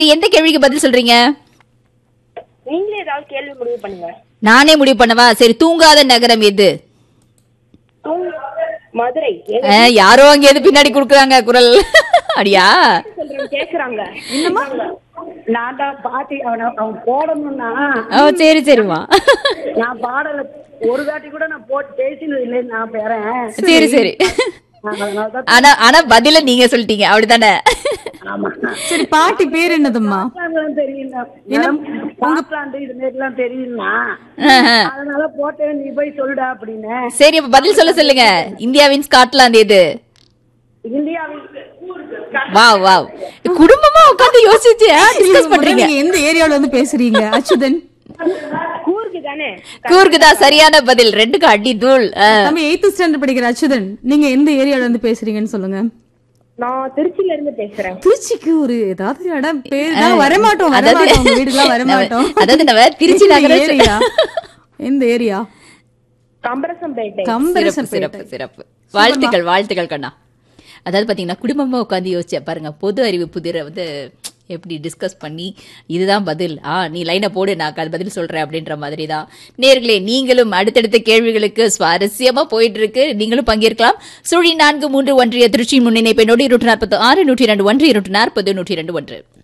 எந்த கேள்விக்கு பதில் சொல்றீங்க நீங்களே ஏதாவது கேள்வி முடிவு பண்ணுங்க நானே முடிவு பண்ணவா சரி தூங்காத நகரம் எது தூங் மதுரை எங்க ஆ, யாரோ அங்க எது பின்னாடி குடுக்குறாங்க குரல் அடியா சொல்றேன் கேக்குறாங்க நான் தான் பாட்டி அவனை அவன் போடணும்னா ஓ சரி சரிம்மா நான் பாடல ஒரு தாட்டி கூட நான் போட்டு பேசினது இல்லைன்னு நான் பேரேன் சரி சரி அதனாலதான் ஆனா ஆனா பதில நீங்க சொல்லிட்டீங்க அப்படிதானே ஆமா சரி பாட்டி பேர் என்னதும்மா பாட்லாண்டுலாம் தெரியும் மேடம் பாட்லாண்டு இது மாதிரி எல்லாம் தெரியும்னா ஆஹா. அதனால போட்டேன் நீ போய் சொல்லுடா அப்படின்னு சரி அப்ப பதில் சொல்ல சொல்லுங்க இந்தியாவின் ஸ்காட்லாந்து எது இந்தியாவில் வாவ் வாவ் குடும்பமா உட்கார்ந்து யோசிச்சு டிஸ்கஸ் முதல்ல பண்றீங்க நீங்க எந்த ஏரியால வந்து பேசுறீங்க அச்சுதன் கூர்க்கு தானே கூர்க்கு தான் சரியான பதில் ரெண்டுக்கு அடி தூள் ஆ. நம்ம எயித்து ஸ்டாண்டர்ட் படிக்கிற அச்சுதன் நீங்க எந்த ஏரியால இருந்து பேசுறீங்கன்னு சொல்லுங்க நான் திருச்சியில இருந்து பேசுறேன் திருச்சிக்கு ஒரு ஏதாவது ஒரு இடம் பேர் தான் வரமாட்டோம் வரமாட்டோம் உங்க வீடுலாம் வரமாட்டோம் அதாவது நம்ம திருச்சி எந்த நகர ஏரியா எந்த ஏரியா கம்பரசம்பேட்டை சிறப்பு கம்பரசம் சிறப்பு சிறப்பு வாழ்த்துக்கள் வாழ்த்துக்கள் கண்ணா அதாவது பாத்தீங்கன்னா குடும்பமா உட்காந்து யோசிச்ச பாருங்க பொது அறிவு புதிரை வந்து எப்படி டிஸ்கஸ் பண்ணி இதுதான் பதில் ஆ நீ லைனை போடு நான் அது பதில் சொல்றேன் அப்படின்ற மாதிரி தான் நேர்களே நீங்களும் அடுத்தடுத்த கேள்விகளுக்கு சுவாரஸ்யமா போயிட்டு இருக்கு நீங்களும் பங்கேற்கலாம் சுழி நான்கு மூன்று ஒன்றிய திருச்சி முன்னிணைப்பை நொடி நூற்றி நாற்பத்தி ஆறு நூற்றி ரெண்டு ஒன்று இருநூற்றி நாற்பது நூற்றி ரெண்டு ஒன்று